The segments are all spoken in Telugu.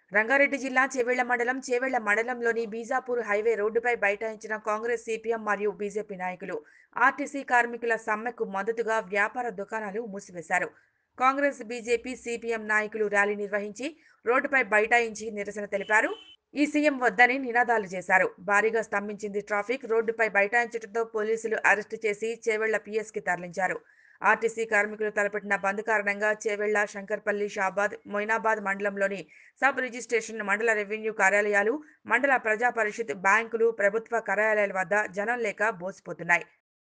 రంగారెడ్డి జిల్లా చేవెళ్ల మండలం చేవెళ్ల మండలంలోని బీజాపూర్ హైవే రోడ్డుపై బైఠాయించిన కాంగ్రెస్ సిపిఎం మరియు బీజేపీ నాయకులు ఆర్టీసీ కార్మికుల సమ్మెకు మద్దతుగా వ్యాపార దుకాణాలు మూసివేశారు కాంగ్రెస్ బీజేపీ సిపిఎం నాయకులు ర్యాలీ నిర్వహించి రోడ్డుపై బైఠాయించి నిరసన తెలిపారు ఈ సీఎం వద్దని నినాదాలు చేశారు భారీగా స్తంభించింది ట్రాఫిక్ రోడ్డుపై బైఠాయించడంతో పోలీసులు అరెస్టు చేసి చేవెళ్ల పిఎస్కి తరలించారు ఆర్టీసీ కార్మికులు తలపెట్టిన బంద్ కారణంగా చేవెళ్ల శంకర్పల్లి షాబాద్ మొయినాబాద్ మండలంలోని సబ్ రిజిస్ట్రేషన్ మండల రెవెన్యూ కార్యాలయాలు మండల ప్రజా పరిషత్ బ్యాంకులు ప్రభుత్వ కార్యాలయాల వద్ద జనం లేక బోసిపోతున్నాయి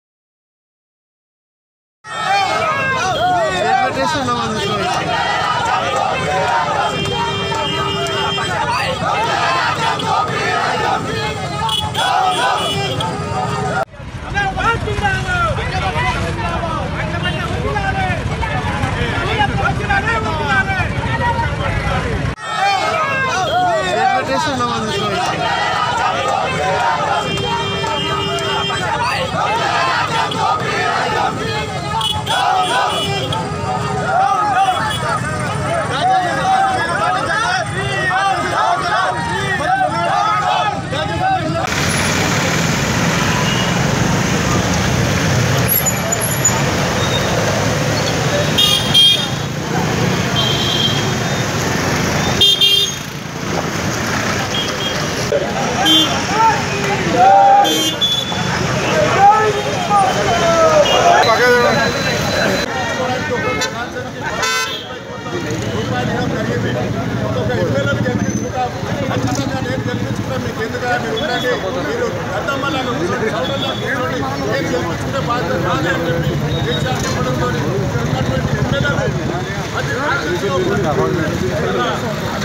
ఒక ఎమ్మెల్యేలు గెలిపించుకుంటాం ఖచ్చితంగా నేను గెలిపించుకుంటా మీకు ఎందుకంటే మీరు ఉండండి మీరు గద్దమ్మలాగా కూర్చొని సౌడల్లో కూర్చోండి నేను గెలిపించుకుంటే బాధ్యత నాదే అని చెప్పి కేసీఆర్ చెప్పడంతో ఉన్నటువంటి ఎమ్మెల్యేలు అది కాంగ్రెస్లో